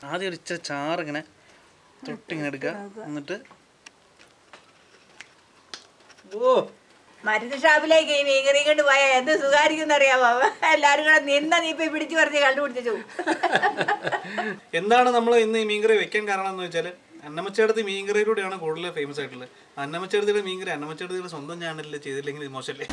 ആദ്യം ഒരു ഇച്ചിരി ചാറിങ്ങനെ തൊട്ടിങ്ങനെ എടുക്കുക എന്നിട്ട് ഓ മരുന്ന് ഷാപ്പിലേക്ക് ഈ മീൻകറി കൊണ്ട് പോയാൽ എന്ത് സുഖാരിക്കും അറിയാമോ എല്ലാരും കൂടെ നിന്ന നീ ഇപ്പൊ പിടിച്ചു പറിച്ച് കണ്ടുപിടിച്ചു എന്താണ് നമ്മൾ ഇന്ന് ഈ മീൻകറി വെക്കാൻ കാരണം എന്ന് വെച്ചാൽ അന്നമ്മച്ചേടത്ത് മീൻകറിയിലൂടെയാണ് കൂടുതൽ ഫേമസ് ആയിട്ടുള്ളത് അന്നമ്മച്ചേടത്തിയുടെ മീൻകറി അന്നമ്മച്ചേടത്തിയുടെ സ്വന്തം ചാനലിൽ ചെയ്തില്ലെങ്കിൽ ഇത് മോശമല്ലേ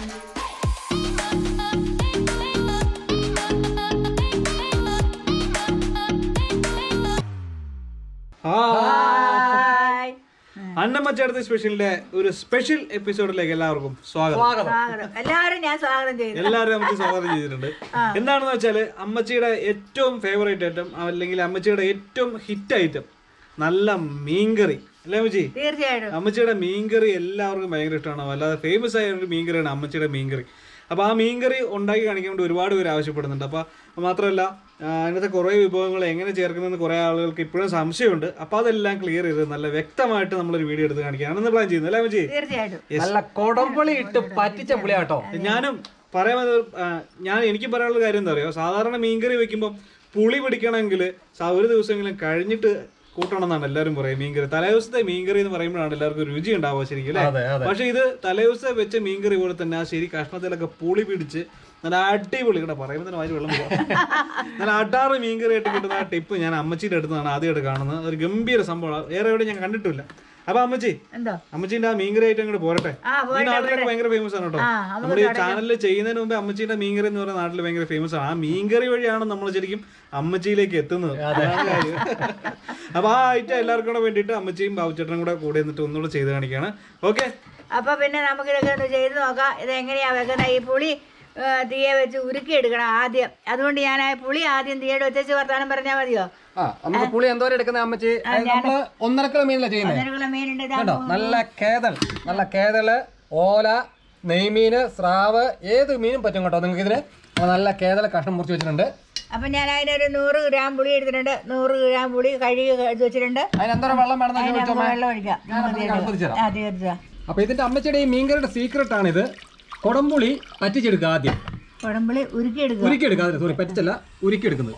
ഹായ്. അന്നമ്മച്ചേടത്ത് സ്പെഷ്യലിന്റെ ഒരു സ്പെഷ്യൽ എപ്പിസോഡിലേക്ക് എല്ലാവർക്കും സ്വാഗതം സ്വാഗതം എല്ലാവരും ഞാൻ സ്വാഗതം ചെയ്യുന്നു എല്ലാവരും അമ്മച്ചി സ്വാഗതം ചെയ്തിട്ടുണ്ട് എന്താണെന്ന് വെച്ചാല് അമ്മച്ചിയുടെ ഏറ്റവും ഫേവറേറ്റ് ഐറ്റം അല്ലെങ്കിൽ അമ്മച്ചിയുടെ ഏറ്റവും ഹിറ്റ് ഐറ്റം നല്ല മീൻകറി അല്ലേ അമ്മച്ചി തീർച്ചയായിട്ടും അമ്മച്ചിയുടെ മീൻകറി എല്ലാവർക്കും ഭയങ്കര ഇഷ്ടമാണ് അല്ലാതെ ഫേമസ് ആയ ഒരു മീൻകറിയാണ് അമ്മച്ചിയുടെ മീൻകറി അപ്പോൾ ആ മീൻകറി ഉണ്ടാക്കി കാണിക്കാൻ വേണ്ടി ഒരുപാട് പേര് ആവശ്യപ്പെടുന്നുണ്ട് അപ്പോൾ മാത്രമല്ല ആ, അതിനകത്തെ കുറേ വിഭവങ്ങൾ എങ്ങനെ ചേർക്കുന്നതെന്ന് കുറേ ആളുകൾക്ക് ഇപ്പോഴും സംശയമുണ്ട് അപ്പോൾ അതെല്ലാം ക്ലിയർ ചെയ്ത് നല്ല വ്യക്തമായിട്ട് നമ്മളൊരു വീഡിയോ എടുത്ത് കാണിക്കാനാണ് പ്ലാൻ ചെയ്യുന്നത് അല്ലേ അമ്മച്ചി തീർച്ചയായിട്ടും നല്ല കൊടംപുളി ഇട്ട് പറ്റിച്ച പുളിയാട്ടോ ഞാനും പറയാൻ വന്നത്, ആ, ഞാൻ എനിക്ക് പറയാനുള്ള കാര്യം എന്താ പറയുക സാധാരണ മീൻകറി വെക്കുമ്പോൾ പുളി പിടിക്കണമെങ്കിൽ സ- ഒരു ദിവസമെങ്കിലും കഴിഞ്ഞിട്ട് കൂട്ടണം എന്നാണ് എല്ലാവരും പറയും മീൻകറി തലേദിവസത്തെ മീൻകറി എന്ന് പറയുമ്പോഴാണ് എല്ലാവർക്കും രുചി ഉണ്ടാവുക ശരിക്കും അതെ, അല്ലേ അതെ. പക്ഷെ ഇത് തലേദിവസത്തെ വെച്ച മീൻകറി പോലെ തന്നെ ആ ശരി കഷ്ണത്തിലൊക്കെ പുളി പിടിച്ച് നല്ല അടിപൊളി ഇവിടെ പറയുമ്പോൾ തന്നെ വാരി വെള്ളം പോകാം നല്ല അടാറ് മീൻകറി ആയിട്ട് കിട്ടുന്ന ആ ടിപ്പ് ഞാൻ അമ്മച്ചിയുടെ അടുത്താണ് ആദ്യമായിട്ട് കാണുന്നത് ഒരു ഗംഭീര സംഭവമാണ് വേറെ എവിടെ ഞാൻ കണ്ടിട്ടില്ല അപ്പൊ അമ്മച്ചി എന്തോ അമ്മച്ചീന്റെ ആ മീൻകറി ആയിട്ട് അങ്ങോട്ട് പോരട്ടെ ആ, ഈ നാട്ടിലൊക്കെ ഭയങ്കര ഫേമസ് ആണ് കേട്ടോ ആ, നമുക്ക് നമ്മുടെ ഈ ചാനലിൽ ചെയ്യുന്നതിന് മുമ്പ് അമ്മച്ചീന്റെ മീൻകറി എന്ന് പറയുന്ന നാട്ടിൽ ഭയങ്കര ഫേമസ് ആണ് ആ മീൻകറി വഴിയാണ് നമ്മൾ ശരിക്കും അമ്മച്ചിയിലേക്ക് എത്തുന്നത് അതാണ് കാര്യം അപ്പൊ ആ ഐറ്റം എല്ലാവർക്കും കൂടെ വേണ്ടിയിട്ട് അമ്മച്ചിയും ബാബുച്ചേട്ടനും കൂടെ കൂടെ നിന്നിട്ട് ഒന്നുകൂടെ ചെയ്ത് കാണിക്കുകയാണ് ഓക്കെ അപ്പൊ പിന്നെ നമുക്ക് ഇതൊക്കെ ഒന്ന് ചെയ്ത് നോക്കാം ഇത് എങ്ങനെയാ വെക്കുന്നത് ഈ പുളി ആ, തീയെ വെച്ച് ഉരുക്കി എടുക്കണം ആദ്യം അതുകൊണ്ട് ഞാൻ ആ പുളി ആദ്യം തീയുടെ വെച്ചു വർത്താനം പറഞ്ഞാൽ മതിയോ ആ നമുക്ക് പുളി എന്തോരം എടുക്കുന്ന അമ്മച്ചി അത് നമ്മള് ഒന്നര കിലോ മീനല്ലേ ചെയ്യുന്നത് ഒന്നര കിലോ മീനുണ്ട് ഇതാ. കേട്ടോ നല്ല കേതൽ നല്ല കേതല് ഓല നെയ്മീന് സ്രാവ് ഏത് മീനും പറ്റും കേട്ടോ നിങ്ങൾക്ക് ഇതിന് അപ്പൊ നല്ല കേതൽ കഷ്ണം മുറിച്ച് വെച്ചിട്ടുണ്ട് അപ്പൊ ഞാൻ അതിനൊരു നൂറ് ഗ്രാം പുളി എടുത്തിട്ടുണ്ട് നൂറ് ഗ്രാം പുളി കഴുകി എടുത്ത് വെച്ചിട്ടുണ്ട് അതിന് എന്തോരം വെള്ളം വേണമെന്ന് അതിന് ചോദിച്ചോ നമുക്ക് വെള്ളം ഒഴിക്കാം ഞാൻ അതിലേക്ക് അടുപ്പത്ത് ചേരാം. ആ തീർച്ച അപ്പൊ ഇതിന്റെ അമ്മച്ചിയുടെ ഈ മീൻകറിയുടെ സീക്രട്ട് ആണിത് കൊടംപുളി പറ്റിച്ചെടുക്കുക ആദ്യം കുടമ്പുളി ഉരുക്കി എടുക്കുക ഉരുക്കിയെടുക്കുക അതിന് സോറി പറ്റിച്ചല്ല ഉരുക്കിയെടുക്കുന്നത്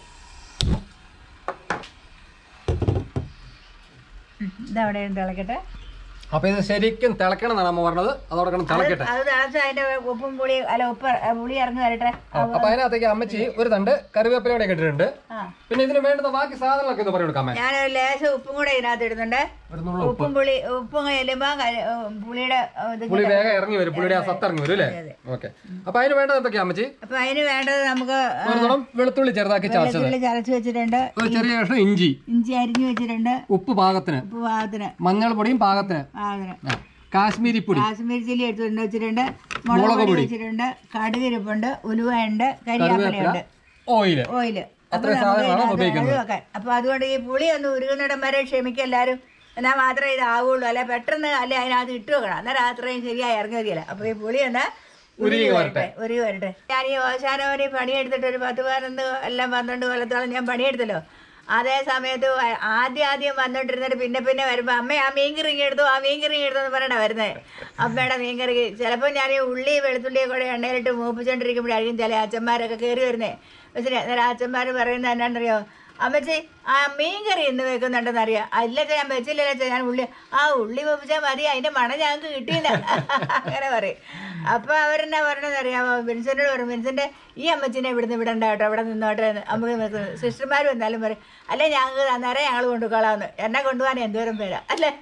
ഇതവിടെ തിളക്കട്ടെ അപ്പൊ ഇത് ശരിക്കും തിളക്കണം എന്നാണ് അമ്മ പറഞ്ഞത് അതോടെ കിടന്ന് തിളക്കട്ടെ അത് തിളച്ച് അതിന്റെ ഉപ്പും പുളി അല്ല ഉപ്പ് ആ, പുളി ഇറങ്ങി വരട്ടെ അപ്പൊ അതിനകത്തേക്ക് അമ്മച്ചി ഒരു തണ്ട് കറിവേപ്പിലയുടെ ഇട്ടിട്ടുണ്ട് ആ പിന്നെ ഇതിന് വേണ്ടുന്ന ബാക്കി സാധനങ്ങളൊക്കെ ഒന്ന് പറഞ്ഞു കൊടുക്കാമേ ഞാനൊരു ലേശം ഉപ്പും കൂടെ ഇതിനകത്ത് ഇടുന്നുണ്ട് ഒരു നുള്ള ഉപ്പ് ഉപ്പും പുളി ഉപ്പും ചെല്ലുമ്പോ ക- ഉം, പുളിയുടെ ഉം, ഇത് പുളി വേഗം ഇറങ്ങി വരും പുളിയുടെ ആ സത്ത് ഇറങ്ങി വരും അല്ലേ ഓക്കെ അപ്പൊ അതിന് വേണ്ടത് എന്തൊക്കെയാ അമ്മച്ചി അപ്പൊ അതിന് വേണ്ടത് നമുക്ക് ഒരു തുണം വെളുത്തുള്ളി ചെറുതാക്കി ചതച്ചത് വെള്ളത്തിൽ ചതച്ച് വെച്ചിട്ടുണ്ട് ഒരു ചെറിയ കഷ്ണം ഇഞ്ചി ഇഞ്ചി അരിഞ്ഞു വെച്ചിട്ടുണ്ട് ഉപ്പ് പാകത്തിന് ഉപ്പ് പാകത്തിന് മഞ്ഞൾപ്പൊടിയും പാകത്തിന് പാകത്തിന് ആ, കാശ്മീരി പൊടി കാശ്മീരി ചില്ലി എടുത്തുകൊണ്ട് വെച്ചിട്ടുണ്ട് മുളക് പൊടി വെച്ചിട്ടുണ്ട് കടുക് ഇരിപ്പുണ്ട് ഉലുവയുണ്ട് കരിയാപ്പിലയുണ്ട് ഓയില് ഓയില് അപ്പൊ അത്രയും നമുക്ക് സാധനങ്ങളാണ് ഇതിനകത്ത് ഉപയോഗിക്കുന്നത്. അത് വെക്കാൻ അപ്പൊ അതുകൊണ്ട് ഈ പുളി ഒന്ന് ഉരുകുന്നിടം വരെ ക്ഷമിക്കും എല്ലാവരും എന്നാൽ മാത്രമേ ഇത് ആവുള്ളൂ അല്ലെ പെട്ടെന്ന് അല്ലെ അതിനകത്ത് ഇട്ട് വെക്കണം അന്നേരം അത്രയും ശരിയായി ഇറങ്ങി വരികയില്ല അപ്പൊ ഈ പുളി ഒന്ന് ഉരുകി വരട്ടെ ഉരുകി വരട്ടെ ഞാൻ ഈ ഓശാനവന് പണിയെടുത്തിട്ട് ഒരു പത്ത് പതിനൊന്ന് എല്ലാം പന്ത്രണ്ട് കൊല്ലത്തോളം ഞാൻ പണിയെടുത്തല്ലോ അതേ സമയത്ത് വ- ആദ്യം ആദ്യം വന്നോണ്ടിരുന്നിട്ട് പിന്നെ പിന്നെ വരുമ്പോൾ അമ്മ ആ മീൻ കറി എടുത്തു ആ മീൻ കറി എടുത്തു എന്ന് പറഞ്ഞാ വരുന്നത് അമ്മയുടെ മീൻ കറി ചിലപ്പോൾ ഞാൻ ഈ ഉള്ളി വെളുത്തുള്ളിയെ കൂടെ എണ്ണയിലിട്ട് മൂപ്പിച്ചോണ്ടിരിക്കുമ്പോഴായിരിക്കും ചില അച്ഛന്മാരൊക്കെ കയറി വരുന്നത് പക്ഷേ അന്നേരം അച്ഛന്മാർ പറയുന്നത് എന്നാണെന്നറിയോ അമ്മച്ചി ആ മീൻ കറി ഇന്ന് വെക്കുന്നുണ്ടെന്ന് അറിയാം അല്ല ഞാൻ വെച്ചില്ലല്ലോ ഞാൻ ഉള്ളി ആ ഉള്ളി വെപ്പിച്ചാൽ മതി അതിന്റെ മണം ഞങ്ങൾക്ക് കിട്ടിയില്ല അങ്ങനെ പറയും അപ്പൊ അവരെന്നാ പറഞ്ഞതെന്ന് അറിയാമോ വിൻസെന്റോട് പറയും വിൻസെന്റ് ഈ അമ്മച്ചിനെ ഇവിടുന്ന് വിടണ്ട കേട്ടോ അവിടെ നിന്നോട്ടെ എന്ന് നമുക്ക് സിസ്റ്റർമാർ വന്നാലും പറയും അല്ലെ ഞങ്ങൾക്ക് അന്നേരം ഞങ്ങൾ കൊണ്ടുപോകാമെന്ന് എന്നെ കൊണ്ടുപോകാൻ എന്തോരം പേരാ അല്ലേ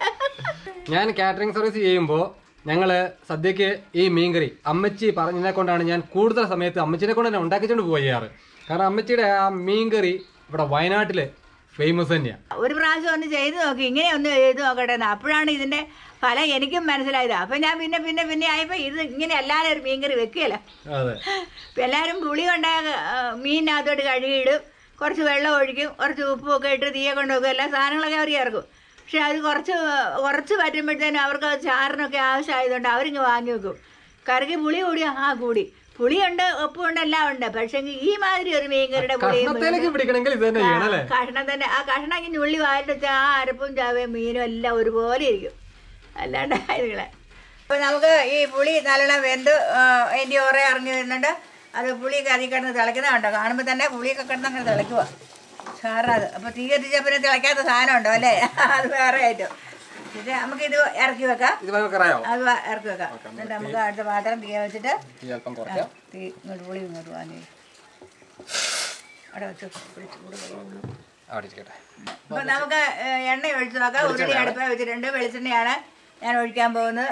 ഞാൻ കാറ്ററിംഗ് സർവീസ് ചെയ്യുമ്പോൾ ഞങ്ങള് സദ്യക്ക് ഈ മീൻകറി അമ്മച്ചി പറഞ്ഞതിനെ കൊണ്ടാണ് ഞാൻ കൂടുതൽ സമയത്ത് അമ്മച്ചിനെ കൊണ്ട് തന്നെ ഉണ്ടാക്കിച്ചുകൊണ്ട് പോയി ചെയ്യാറ് കാരണം അമ്മച്ചിയുടെ ആ മീൻകറി ഇവിടെ വയനാട്ടില് ഫേമസ് തന്നെയാണ് ഒരു പ്രാവശ്യം ഒന്ന് ചെയ്ത് നോക്കി ഇങ്ങനെ ഒന്ന് ചെയ്ത് നോക്കട്ടെ എന്ന് അപ്പോഴാണ് ഇതിന്റെ ഫലം എനിക്കും മനസ്സിലായത് അപ്പൊ ഞാൻ പിന്നെ പിന്നെ പിന്നെ ആയപ്പോ ഇത് ഇങ്ങനെ എല്ലാവരും ഒരു മീൻകറി വെക്കുകയല്ല അതെ ഇപ്പം എല്ലാവരും പുളി കൊണ്ടായ മീനിനകത്തോട്ട് കഴുകിയിടും കുറച്ച് വെള്ളം ഒഴിക്കും കുറച്ച് ഉപ്പും ഒക്കെ ഇട്ട് തീയെ കൊണ്ട് വെക്കും എല്ലാ സാധനങ്ങളൊക്കെ അവർ ചേർക്കും പക്ഷെ അത് കുറച്ച് കുറച്ച് പറ്റുമ്പോഴത്തേനും അവർക്ക് അത് ചാറിനൊക്കെ ആവശ്യമായതുകൊണ്ട് അവരിങ്ങ് വാങ്ങി വെക്കും കറിക്ക് പുളി കൂടിയോ ആ കൂടി പുളിയുണ്ട് ഉപ്പുണ്ട് എല്ലാം ഉണ്ട് പക്ഷെ ഈ മാതിരി ഒരു മീൻകറിയുടെ പുളിയും കഷ്ണത്തേലേക്ക് പിടിക്കണമെങ്കിൽ ഇത് തന്നെ ചെയ്യണം അല്ലേ കഷ്ണം തന്നെ ആ കഷ്ണം ഇങ്ങനെ ഉള്ളി വായിട്ട് വെച്ചാൽ ആ അരപ്പും ചാവയും മീനും എല്ലാം ഒരുപോലെ ഇരിക്കും അല്ലാണ്ട് ഇതികളെ അപ്പൊ നമുക്ക് ഈ പുളി നല്ലോണം വെന്ത് ആ, അതിന്റെ ഓറ ഇറങ്ങി വരുന്നുണ്ട് അത് പുളിയൊക്കെ അതിൽ കിടന്ന് തിളയ്ക്കുന്ന കണ്ടോ കാണുമ്പോൾ തന്നെ പുളിയൊക്കെ കിടന്ന് അങ്ങനെ തിളയ്ക്കുക ചാറാത് അപ്പോൾ തീ കത്തിച്ചാൽ പിന്നെ തിളയ്ക്കാത്ത സാധനം ഉണ്ടോ അല്ലേ അത് വേറെ ആയിട്ടും എന്നിട്ട് നമുക്കിത് ഇറക്കി വെക്കാം ഇത് നമുക്കറിയാമോ അത് വ- ഇറക്കി വെക്കാം എന്നിട്ട് നമുക്ക് അടുത്ത പാത്രം തീ വെച്ചിട്ട് ഈ അല്പം കുറയ്ക്കാം തീ ഇങ്ങോട്ട് പുളി ഇങ്ങോട്ട് വാങ്ങി അവിടെ വെച്ച് പുളി ചൂട് കഴിയുള്ളൂ അവിടെ ഇരിക്കട്ടെ അപ്പോൾ നമുക്ക് ഏഹ്, എണ്ണ ഒഴിച്ച് നോക്കാം ഉരുളി അടുപ്പ് വെച്ചിട്ടുണ്ട് വെളിച്ചെണ്ണയാണ് ഞാൻ ഒഴിക്കാൻ പോകുന്നത്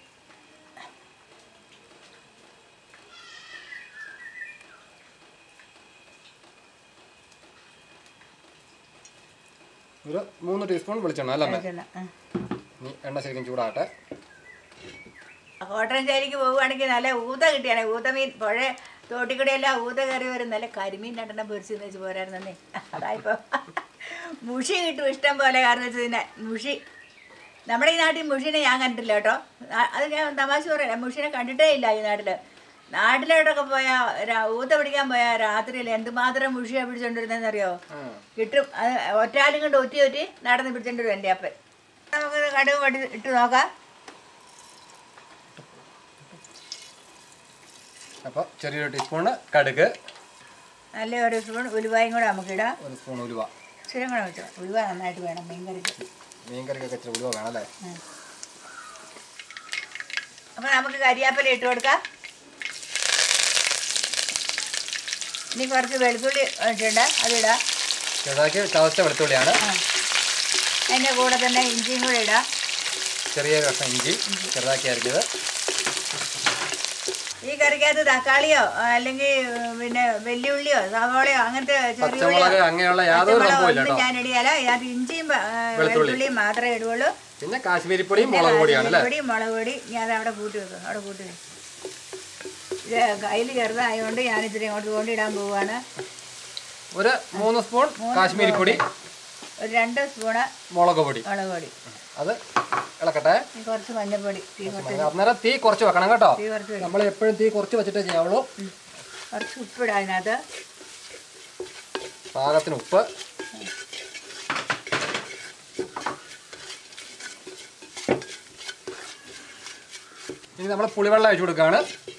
ഒരു മൂന്ന് ടീസ്പൂൺ വെളിച്ചെണ്ണ അല്ലേ അമ്മേ? വെളിച്ചെണ്ണ ആ. ഇനി എണ്ണ ശരിക്കും ചൂടാകട്ടെ കോട്ടഞ്ചേരിക്ക് പോവുകയാണെങ്കിൽ നല്ല ഊത കിട്ടിയാണ് ഊത മീൻ പുഴ തോട്ടിക്കൂടെയെല്ലാം ഊത കയറി വരും നല്ല കരിമീൻ രണ്ടെണ്ണം പൊരിച്ച് വെച്ച് പോരായിരുന്നേ അതായിപ്പോ മുഷി കിട്ടും ഇഷ്ടം പോലെ കാരണം വെച്ച് തിന്നെ മുഷി നമ്മുടെ ഈ നാട്ടിൽ മുഷിനെ ഞാൻ കണ്ടിട്ടില്ല കേട്ടോ ആ- അത് ഞാൻ തമാശ പറയാം മുഷിനെ കണ്ടിട്ടേ ഇല്ല ഈ നാട്ടിൽ നാട്ടിലോട്ടൊക്കെ പോയാൽ ഊത പിടിക്കാൻ പോയാൽ രാത്രിയിൽ എന്തുമാത്രം മുഷിയാണ് പിടിച്ചോണ്ടിരുന്നതെന്ന് അറിയോ കിട്ടും അത് ഒറ്റാലും കൊണ്ട് ഒറ്റി ഒറ്റി നടന്ന് പിടിച്ചോണ്ട് വരും എൻ്റെ അപ്പൻ നമുക്ക് കടുക് പൊട്ടി ഇട്ട് നോക്കാം അപ്പോൾ ചെറിയൊരു ടീസ്പൂണ് കടുക് നല്ല ഒരു സ്പൂൺ ഉലുവായും കൂടെ നമുക്കിടാം ഒരു സ്പൂൺ ഉലുവ ഇച്ചിരി കൂടെ വെച്ചോ ഉലുവ നന്നായിട്ട് വേണം മീൻ കറിക്ക് മീൻ കറിക്കൊക്കെ ഇച്ചിരി ഉലുവ വേണം അല്ലേ അപ്പോൾ നമുക്ക് കരിയാപ്പല ഇട്ട് കൊടുക്കാം ഇനി കുറച്ച് വെളുത്തുള്ളി വെച്ചിട്ടുണ്ട് അതിടാം ചെറുതാക്കി ചതച്ച വെളുത്തുള്ളിയാണ് ആ അതിൻ്റെ കൂടെ തന്നെ ഇഞ്ചിയും കൂടെ ഇടാം ചെറിയ കഷ്ണം ഇഞ്ചി ചെറുതാക്കി അരിഞ്ഞത് ഈ കറിക്കകത്ത് തക്കാളിയോ അല്ലെങ്കിൽ പിന്നെ വെല്ലുള്ളിയോ സവാളയോ അങ്ങനത്തെ ചെറിയ പച്ചമുളക് അങ്ങനെയുള്ള യാതൊരു സംഭവം ഇല്ല ഒന്നും കേട്ടോ ഞാൻ ഇടിയാല ഇതിനകത്ത് ഇഞ്ചിയും ആ, വെളുത്തുള്ളി. വെളുത്തുള്ളിയും മാത്രമേ ഇടുള്ളൂ പിന്നെ കാശ്മീരി പൊടിയും മുളക് പൊടിയാണ് അല്ലേ പൊടി മുളക് പൊടി ഞാൻ അത് അവിടെ കൂട്ടി വെക്കും അവിടെ കൂട്ടി വെക്കും ഇത് കയ്യിൽ ചെറുതായതുകൊണ്ട് ഞാൻ ഇച്ചിരി അങ്ങോട്ട് കൊണ്ടിടാൻ പോവുകയാണ് ഒരു മൂന്ന് സ്പൂൺ കാശ്മീരി പൊടി ഒരു രണ്ട് സ്പൂണ് മുളക് പൊടി മുളക് പൊടി അത് ഇളക്കട്ടെ ഇനി കുറച്ച് മഞ്ഞൾപ്പൊടി തീ കുറച്ച് അന്നേരം തീ കുറച്ച് വെക്കണം കേട്ടോ തീ കുറച്ച് വെക്കും. നമ്മൾ എപ്പോഴും തീ കുറച്ച് വെച്ചിട്ടേ ചെയ്യാവുള്ളൂ കുറച്ച് ഉപ്പിടാം അതിനകത്ത് പാകത്തിന് ഉപ്പ് ഇനി നമ്മൾ പുളിവെള്ളം ഒഴിച്ചു കൊടുക്കുകയാണ്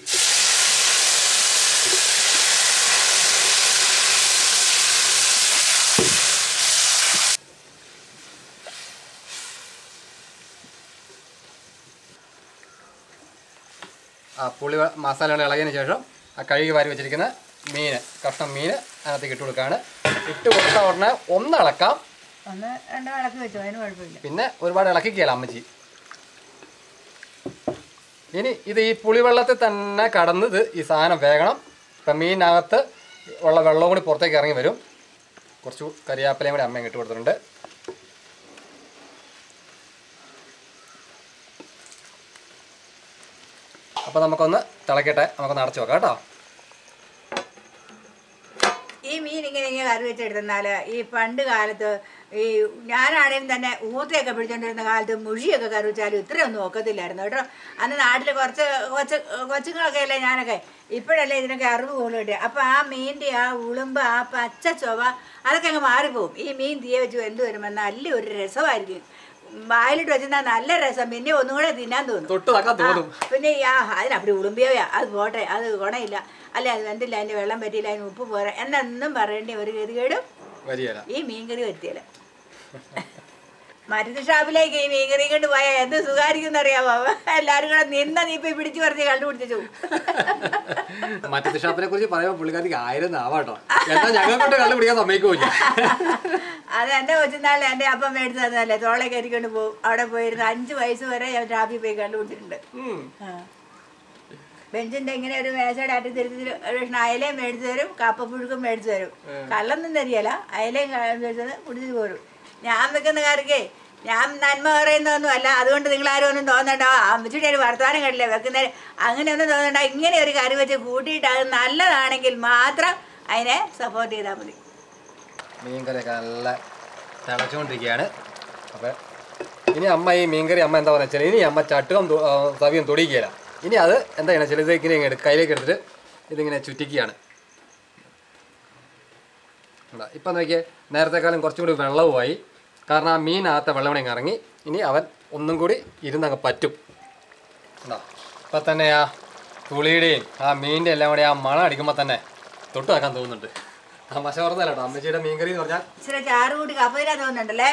ആ പുളി വെ- മസാലകൾ ഇളകിയതിന് ശേഷം ആ കഴുകി വാരി വെച്ചിരിക്കുന്ന മീൻ കഷ്ണം മീൻ അതിനകത്തേക്ക് ഇട്ട് കൊടുക്കുകയാണ് ഇട്ട് കൊടുത്ത ഉടനെ ഒന്ന് ഇളക്കാം ഒന്ന് രണ്ട് വിളക്ക് വെച്ചോ അതിന് കുഴപ്പമില്ല പിന്നെ ഒരുപാട് ഇളക്കിക്കുകയല്ല അമ്മച്ചി ഇനി ഇത് ഈ പുളിവെള്ളത്തിൽ തന്നെ കടന്ന് ഇത് ഈ സാധനം വേകണം ഇപ്പം മീനകത്ത് ഉള്ള വെള്ളവും കൂടി പുറത്തേക്ക് ഇറങ്ങി വരും കുറച്ച് കരിയാപ്പിലയും കൂടി അമ്മ ഇട്ട് കൊടുത്തിട്ടുണ്ട് അപ്പോൾ നമുക്കൊന്ന് തിളക്കട്ടെ നമുക്കൊന്ന് അടച്ചു വെക്കാം കേട്ടോ ഈ മീൻ ഇങ്ങനെ ഇങ്ങനെ കറി വെച്ചെടുത്തെന്നാൽ ഈ പണ്ട് കാലത്ത് ഈ ഞാനാണെങ്കിലും തന്നെ ഊത്തയൊക്കെ പിടിച്ചോണ്ടിരുന്ന കാലത്ത് മുഷിയൊക്കെ കറി വെച്ചാലും ഇത്രയൊന്നും ഒക്കത്തില്ലായിരുന്നു കേട്ടോ അന്ന് നാട്ടിൽ കുറച്ച് കൊച്ചു കൊച്ചുങ്ങളൊക്കെ അല്ലേ ഞാനൊക്കെ ഇപ്പോഴല്ലേ ഇതിനൊക്കെ അറിവ് കൂടുതൽ കിട്ടിയ അപ്പോൾ ആ മീനിൻ്റെ ആ ഉളുമ്പ് ആ പച്ച ചൊവ അതൊക്കെ അങ്ങ് മാറിപ്പോവും ഈ മീൻ തീയെ വെച്ച് വെന്ത് വരുമ്പോൾ നല്ല ഒരു രസമായിരിക്കും വായിലിട്ട് വെച്ചാൽ നല്ല രസം പിന്നെ ഒന്നും കൂടെ തിന്നാൻ തോന്നും തൊട്ട് തക്കാൻ തോന്നും ആ, പിന്നെ ഈ ആ അതിനപ്പടി ഉളുമ്പിയോയാ അത് പോട്ടെ അത് ഗുണമില്ല അല്ല അത് വെന്തില്ല അതിൻ്റെ വെള്ളം പറ്റിയില്ല അതിന് ഉപ്പ് പോരാ എന്നൊന്നും പറയേണ്ട ഒരു ഗതികേടും വരികയില്ല ഈ മീൻകറി പറ്റിയില്ല മരുന്ന് ഷാപ്പിലേക്ക് ഈ മീൻകറി കൊണ്ട് പോയാൽ എന്ത് സുഖാരിക്കും അറിയാമോ എല്ലാവരും കൂടെ നിന്ന നീപ്പി പിടിച്ചു പറിച്ച് കണ്ടുപിടിച്ചു മറ്റേ ഷാപ്പിനെ കുറിച്ച് പറയുമ്പോൾ പുള്ളിക്കാരിക്ക് ആയിരം നാവാട്ടോ എന്നാൽ ഞങ്ങൾ കൊണ്ട് കള്ളു പിടിക്കാൻ സമ്മതിക്കൂല അത് എൻ്റെ കൊച്ചുനാളിൽ എൻ്റെ അപ്പം മേടിച്ചു തന്നതല്ലേ തോളെ കയറിക്കൊണ്ട് പോകും അവിടെ പോയിരുന്ന് അഞ്ച് വയസ്സ് വരെ ഞാൻ ഷാപ്പിൽ പോയി കണ്ടുപിടിച്ചിട്ടുണ്ട് ആ. ബെഞ്ചിന്റെ ഇങ്ങനെ ഒരു മേശയുടെ അറ്റത്ത് തിരിച്ച് ഒരു കഷ്ണം അയലയും മേടിച്ചു തരും കപ്പപ്പുഴുക്കും മേടിച്ചു തരും കള്ളൊന്നും തരികയില്ല അയലയും മേടിച്ചത് കുടിച്ചു പോരും ഞാൻ വെക്കുന്ന കറിക്കേ ഞാൻ നന്മ പറയുന്നതൊന്നും അല്ല അതുകൊണ്ട് നിങ്ങൾ ആരും ഒന്നും തോന്നണ്ട അമ്മച്ചിയുടെ ഒരു വർത്തമാനം കണ്ടില്ലേ വെക്കുന്നതിന് അങ്ങനെയൊന്നും തോന്നണ്ട ഇങ്ങനെ ഒരു കറി വെച്ച് കൂട്ടിയിട്ട് അത് നല്ലതാണെങ്കിൽ മാത്രം അതിനെ സപ്പോർട്ട് ചെയ്താൽ മതി മീൻകറിയൊക്കെ നല്ല തിളച്ചുകൊണ്ടിരിക്കുകയാണ് അപ്പോൾ ഇനി അമ്മ ഈ മീൻകറി അമ്മ എന്താ പറയുക വെച്ചാൽ ഇനി അമ്മ ചട്ടുകം തു- ആ, തവിയും തൊടിക്കുകയില്ല ഇനി അത് എന്താ ചെയ്യണം ചില ഇങ്ങനെ ഇങ്ങ് എടുത്ത് കയ്യിലേക്ക് എടുത്തിട്ട് ഇതിങ്ങനെ ചുറ്റിക്കുകയാണ് കണ്ടോ? ഇപ്പം നോക്കിയേ നേരത്തെക്കാളും കുറച്ചും കൂടി വെള്ളവുമായി കാരണം ആ മീനകത്തെ വെള്ളം കൂടി ഇങ്ങ് ഇറങ്ങി ഇനി അവൻ ഒന്നും കൂടി ഇരുന്നങ്ങ് പറ്റും കണ്ടോ ഇപ്പം തന്നെ ആ തുളിയുടെയും ആ മീനിൻ്റെ എല്ലാം കൂടി ആ മണം അടിക്കുമ്പോൾ തന്നെ തൊട്ട് വെക്കാൻ തോന്നുന്നുണ്ട് തമാശ പറഞ്ഞല്ല കേട്ടോ അമ്മച്ചിയുടെ മീൻകറി എന്ന് പറഞ്ഞാൽ ഇച്ചിരി ചാറ് കൂടി കപ്പതിനാ തോന്നുന്നുണ്ടല്ലേ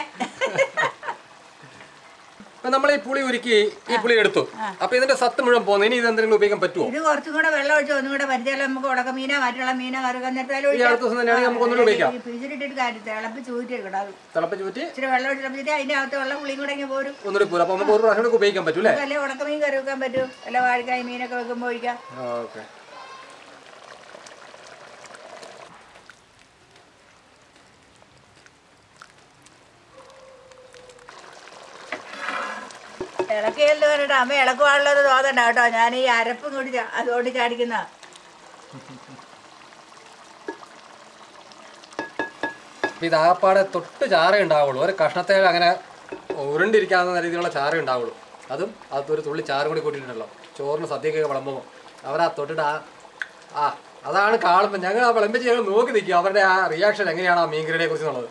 ഇപ്പൊ നമ്മൾ ഈ പുളി ഉരുക്കി ഈ പുളി എടുത്തു അപ്പൊ ഇതിന്റെ സത്ത് മുഴുവൻ പോകുന്നു ഇനി ഇത് എന്തെങ്കിലും ഉപയോഗിക്കാൻ പറ്റുമോ ഇത് കുറച്ചും കൂടെ വെള്ളം ഒഴിച്ച് ഒന്നും കൂടെ പരിചയം നമുക്ക് ഉടക്ക മീനോ മറ്റുള്ള മീനോ കറുകന്നിട്ടാലും ഈ അടുത്ത ദിവസം തന്നെയാണെങ്കിൽ നമുക്ക് ഒന്നുകൂടി ഉപയോഗിക്കാം പിഴിച്ചിട്ടിട്ട് കാര്യം തിളപ്പിച്ച് ഊറ്റിയെടുക്കണം അത് തിളപ്പിച്ച് പറ്റി ഇച്ചിരി വെള്ളം ഒഴിച്ച് തിളപ്പിച്ചിട്ട് അതിന്റെ അകത്ത് വെള്ളം പുളിയും കൂടെ ഇങ്ങ് പോരും ഒന്നുകൂടി പോലും അപ്പൊ നമുക്ക് ഒരു പ്രാവശ്യം കൂടി ഉപയോഗിക്കാൻ പറ്റൂ അല്ലേ വല്ല ഉണക്കമീൻ കറി വെക്കാൻ പറ്റും വല്ല വാഴക്കായ മീനൊക്കെ വെക്കുമ്പോൾ ഒഴിക്കാം ഓക്കെ ഇളക്കിയല്ലോ പറഞ്ഞിട്ട് അമ്മ ഇളക്കുവാനുള്ളത് തോന്നണ്ട കേട്ടോ ഞാൻ ഈ അരപ്പും കൂടി ചാ- അതുകൊണ്ട് ചാടിക്കുന്ന അപ്പൊ ഇത് ആപ്പാടെ തൊട്ട് ചാറേ ഉണ്ടാവുള്ളൂ ഒരു കഷ്ണത്തെ അങ്ങനെ ഉരുണ്ടിരിക്കാവുന്ന രീതിയിലുള്ള ചാറേ ഉണ്ടാവുള്ളൂ അതും അത് ഒരു തുള്ളി ചാറ് കൂടി കൂട്ടിയിട്ടുണ്ടല്ലോ ചോറിന് സദ്യക്കൊക്കെ വിളമ്പുമ്പോൾ അവരാ തൊട്ടിട്ട് ആ ആ അതാണ് കാണുമ്പോൾ ഞങ്ങൾ ആ വിളമ്പിച്ച് ഞങ്ങൾ നോക്കി നിൽക്കും അവരുടെ ആ റിയാക്ഷൻ എങ്ങനെയാണ് ആ മീൻകറിയെ കുറിച്ച് എന്നുള്ളത്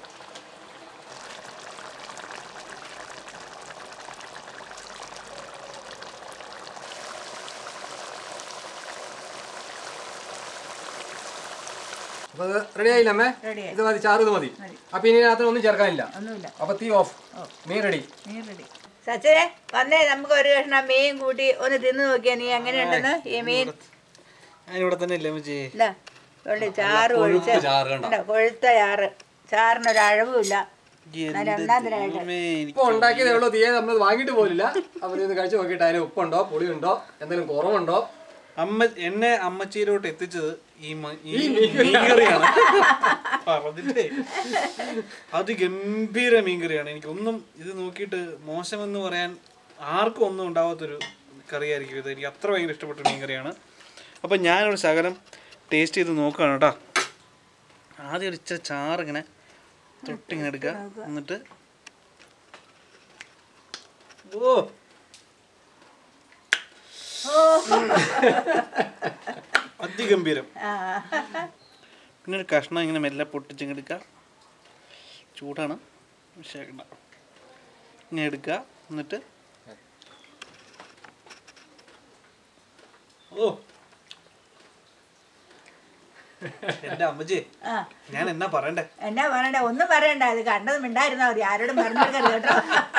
അപ്പൊ അത് റെഡി ആയില്ല അമ്മേ റെഡിയായി ഇത് മതി ചാറ് ഇത് മതി അപ്പൊ ഇനി ഇതിനകത്ത് ഒന്നും ചേർക്കാനില്ല ഒന്നുമില്ല അപ്പൊ തീ ഓഫ് മീൻ റെഡി മീൻ റെഡി സച്ചനെ വന്നേ നമുക്ക് ഒരു കഷ്ണം മീൻ കൂട്ടി ഒന്ന് തിന്നു നോക്കിയാ നീ എങ്ങനെയുണ്ടെന്ന് ഈ മീൻ ഞാനിവിടെ തന്നെ ഇല്ലേ അമ്മച്ചി ഇല്ല ഉള്ളി ചാറ് ഒഴിച്ച് ചാറ് കണ്ട ഇല്ല, കൊഴുത്ത ചാറ് ചാറിനൊരു അഴവുമില്ല നല്ല ഒന്നാന്തരായിട്ട് ദൈവമേ, എനിക്ക് ഇപ്പൊ ഉണ്ടാക്കിയതേ ഉള്ളൂ തീയെ നമ്മൾ വാങ്ങിയിട്ട് പോലില്ല അവർ ഇത് കഴിച്ചു നോക്കിയിട്ട് അതിന് ഉപ്പുണ്ടോ പുളിയുണ്ടോ എന്തെങ്കിലും കുറവുണ്ടോ അമ്മ എന്നെ അമ്മച്ചിയിലോട്ട് എത്തിച്ചത് ഈ മ- ഈ മീൻകറിയാണ് പറഞ്ഞിട്ടേ അതിഗംഭീര മീൻകറിയാണ് എനിക്കൊന്നും ഇത് നോക്കിയിട്ട് മോശമെന്ന് പറയാൻ ആർക്കും ഒന്നും ഉണ്ടാവാത്തൊരു കറിയായിരിക്കും ഇത് എനിക്ക് അത്ര ഭയങ്കര ഇഷ്ടപ്പെട്ട മീൻകറിയാണ് അപ്പം ഞാനൊരു ശകലം ടേസ്റ്റ് ചെയ്ത് നോക്കുകയാണ് കേട്ടോ ആദ്യം ഒരു ഇച്ചിരി ചാറിങ്ങനെ തൊട്ടിങ്ങനെ എടുക്കുക എന്നിട്ട് ഓ അതിഗംഭീരം ആ പിന്നെ ഒരു കഷ്ണം ഇങ്ങനെ മെല്ലെ പൊട്ടിച്ചിങ്ങെടുക്കുക ചൂടാണ് വിഷയാക്കണ്ട ഇങ്ങനെ എടുക്കുക എന്നിട്ട് ഓ എന്റെ അമ്മജി ആ ഞാൻ എന്നാ പറയണ്ടേ എന്നാ പറയണ്ട ഒന്നും പറയണ്ട ഇത് കണ്ടത് മിണ്ടായിരുന്നാ മതി ആരോടും പറഞ്ഞു കൊടുക്കരുത് കേട്ടോ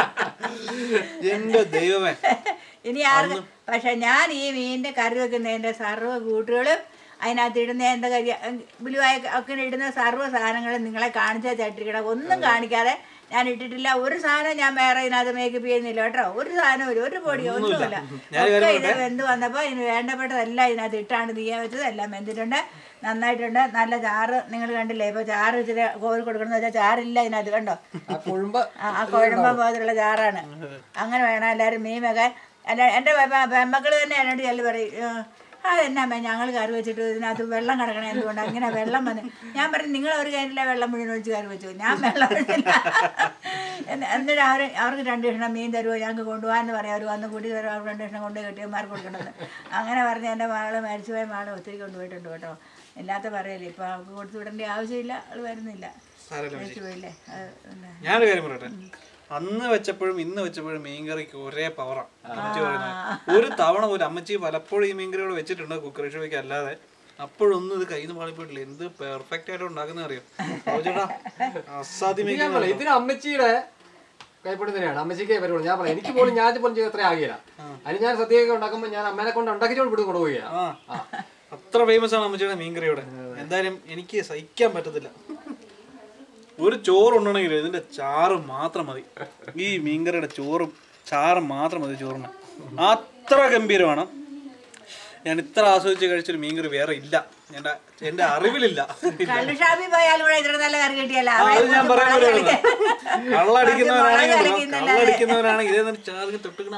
എന്റെ ദൈവമേ ഇനി ആർക്കും പക്ഷെ ഞാൻ ഈ മീനിന്റെ കറി വെക്കുന്നതിന്റെ സർവ്വ കൂട്ടുകളും അതിനകത്ത് ഇടുന്ന എന്താ കരി ബുലുവായ ഒക്കെ ഇടുന്ന സർവ്വ സാധനങ്ങളും നിങ്ങളെ കാണിച്ചാൽ ചട്ടിരിക്കണം ഒന്നും കാണിക്കാതെ ഞാൻ ഇട്ടിട്ടില്ല ഒരു സാധനം ഞാൻ വേറെ ഇതിനകത്ത് മേക്കപ്പ് ചെയ്യുന്നില്ല കേട്ടോ ഒരു സാധനം ഒരു ഒരു പൊടിയോ ഒന്നുമില്ല ഒക്കെ ഇത് വെന്ത് വന്നപ്പോൾ ഇതിന് വേണ്ടപ്പെട്ടതെല്ലാം ഇതിനകത്ത് ഇട്ടാണ് തീയാൻ വെച്ചത് എല്ലാം വെന്തിട്ടുണ്ട് നന്നായിട്ടുണ്ട് നല്ല ചാറ് നിങ്ങൾ കണ്ടില്ലേ ഇപ്പോൾ ചാറ് ഇച്ചിരി കോരി കൊടുക്കണമെന്ന് വെച്ചാൽ ചാറില്ല ഇതിനകത്ത് കണ്ടോ ആ കുഴുമ്പ് ആ ആ കുഴമ്പ പോലത്തുള്ള ചാറാണ് അങ്ങനെ വേണം എല്ലാവരും മീൻ വെക്കാൻ അല്ല എൻ്റെ പെമ്മക്കൾ തന്നെ എന്നോട് ചെല്ലു പറയും "ഏഹ്, ആ എന്നാ അമ്മേ ഞങ്ങൾ കറി വെച്ചിട്ട് ഇതിനകത്ത് വെള്ളം കിടക്കണം എന്തുകൊണ്ട് അങ്ങനെ വെള്ളം വന്ന് ഞാൻ പറഞ്ഞു നിങ്ങൾ ഒരു കാര്യമില്ല വെള്ളം മുഴുവൻ ഒഴിച്ച് കറി വെച്ചു ഞാൻ വെള്ളം ഒഴിച്ചില്ല എന്ന് എന്നിട്ട് അവർ അവർക്ക് രണ്ട് കഷ്ണം മീൻ തരുമോ ഞങ്ങൾക്ക് കൊണ്ടുപോകാമെന്ന് പറയാം അവർ വന്ന് കൂട്ടി തരുമോ അവർ രണ്ട് കഷ്ണം കൊണ്ട് കെട്ടിയന്മാർക്ക് കൊടുക്കണമെന്ന് അങ്ങനെ പറഞ്ഞ് എൻ്റെ മകള് മരിച്ചുപോയ മകള് ഒത്തിരി കൊണ്ടുപോയിട്ടുണ്ട് കേട്ടോ ഇല്ലാത്ത പറയല്ലേ ഇപ്പം അവൾക്ക് കൊടുത്തു വിടേണ്ട ആവശ്യമില്ല അവൾ വരുന്നില്ല മരിച്ചു പോയില്ലേ അത് പിന്നെ ഞാനൊരു കാര്യം പറയട്ടെ അന്ന് വെച്ചപ്പോഴും ഇന്ന് വെച്ചപ്പോഴും മീൻകറിക്ക് ഒരേ പവറാണ് അമ്മച്ചി പറയുന്നത് ഒരു തവണ പോലും അമ്മച്ചി പലപ്പോഴും ഈ മീൻകറിയോട് വെച്ചിട്ടുണ്ട് കുക്കറി ഷോയ്ക്ക് അല്ലാതെ അപ്പോഴൊന്നും ഇത് കയ്യിൽ നിന്ന് പാളിപ്പോയിട്ടില്ല എന്ത് പെർഫെക്റ്റ് ആയിട്ട് ഉണ്ടാക്കുന്ന അറിയോ ചേട്ടാ അസാധ്യമേ ഞാൻ പറയാം ഇതിന് അമ്മച്ചിയുടെ കൈപ്പൊടി തന്നെയാണ് അമ്മച്ചിക്ക് വരുള്ളൂ ഞാൻ പറയാം എനിക്ക് പോലും ഞാൻ പോലും ചെയ്ത് അത്ര ആകില്ല അതിന് ഞാൻ സദ്യയൊക്കെ ഉണ്ടാക്കുമ്പോൾ ഞാൻ അമ്മേനെ കൊണ്ട് ഉണ്ടാക്കിച്ചോണ്ട് വിടും കൊണ്ടുപോവുകയാണ് ആ അത്ര ഫേമസ് ആണ് അമ്മച്ചിയുടെ മീൻകറിയോടെ എന്തായാലും എനിക്ക് സഹിക്കാൻ പറ്റത്തില്ല ഒരു ചോറ് ഉണ്ടെങ്കിൽ ഇതിന്റെ ചാറ് മാത്രം മതി ഈ മീൻകറിയുടെ ചോറും ചാറും മാത്രം മതി ചോറിന് അത്ര ഗംഭീരമാണ് ഞാൻ ഇത്ര ആസ്വദിച്ച് കഴിച്ചൊരു മീൻകറി വേറെ ഇല്ല എന്റെ എന്റെ അറിവിലില്ല ഇല്ല. കള്ളുഷാപ്പിൽ പോയാലും കൂടെ ഇത്ര നല്ല കറി കിട്ടിയല്ല ആ, അത് ഞാൻ പറയാൻ വരുവാണ്. കള്ളടിക്കുന്നവരാണെങ്കിൽ മുളക് കളിക്കുന്നില്ല. കള്ളടിക്കുന്നവരാണെങ്കിൽ ഇതേ ചാറിന് തൊട്ടുകണ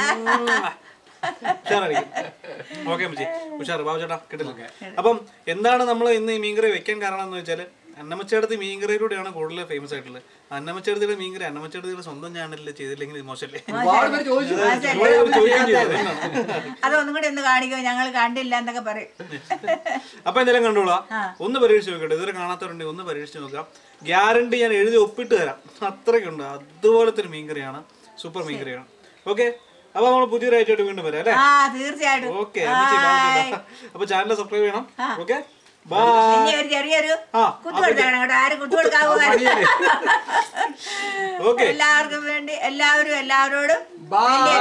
ഉഷാറടിക്കും ഓക്കെ അമ്മച്ചി ഉഷാറ് ബാബു ചേട്ടാ കിട്ടില്ല അപ്പം എന്താണ് നമ്മൾ ഇന്ന് ഈ മീൻകറി വെക്കാൻ കാരണം എന്ന് വെച്ചാൽ അന്നമ്മച്ചേടത്ത് മീൻകറിയിലൂടെയാണ് കൂടുതൽ ഫേമസ് ആയിട്ടുള്ളത് അന്നമ്മച്ചേടത്തിയുടെ മീൻകറി അന്നമ്മച്ചേടത്തിയുടെ സ്വന്തം ചാനലിൽ ചെയ്തില്ലെങ്കിൽ ഇത് മോശമല്ലേ ഒരുപാട് പേര് ചോദിച്ചു ഒരുപാട് പേര് ചോദിക്കുകയും ചെയ്തു. അതുകൊണ്ടാണ്. അതൊന്നും കൂടി ഒന്ന് കാണിക്കുമോ ഞങ്ങൾ കണ്ടില്ല എന്നൊക്കെ പറയും അപ്പൊ എന്തെങ്കിലും കണ്ടോളാം ഒന്ന് പരീക്ഷിച്ച് നോക്കട്ടെ ഇതുവരെ കാണാത്തവരുണ്ടെങ്കിൽ ഒന്ന് പരീക്ഷിച്ച് നോക്കാം ഗ്യാരണ്ടി ഞാൻ എഴുതി ഒപ്പിട്ട് തരാം അത്രയ്ക്കുണ്ട് അതുപോലത്തെ ഒരു മീൻകറിയാണ് സൂപ്പർ മീൻകറിയാണ് ഓക്കെ അപ്പൊ നമ്മൾ പുതിയൊരു ഐറ്റമായിട്ട് വീണ്ടും വരാം അല്ലേ ആ തീർച്ചയായിട്ടും ഓക്കെ അപ്പൊ ചാനൽ സബ്സ്ക്രൈബ് ചെയ്യണം ഓക്കെ ബൈ പിന്നെ ഒരു ചെറിയൊരു ആ, കുത്തു കൊടുത്തേക്കണം കേട്ടോ ആരും കുത്തു കൊടുക്കാൻ പോകാൻ ഓക്കെ എല്ലാവർക്കും വേണ്ടി എല്ലാവരും എല്ലാവരോടും Bye. വലിയ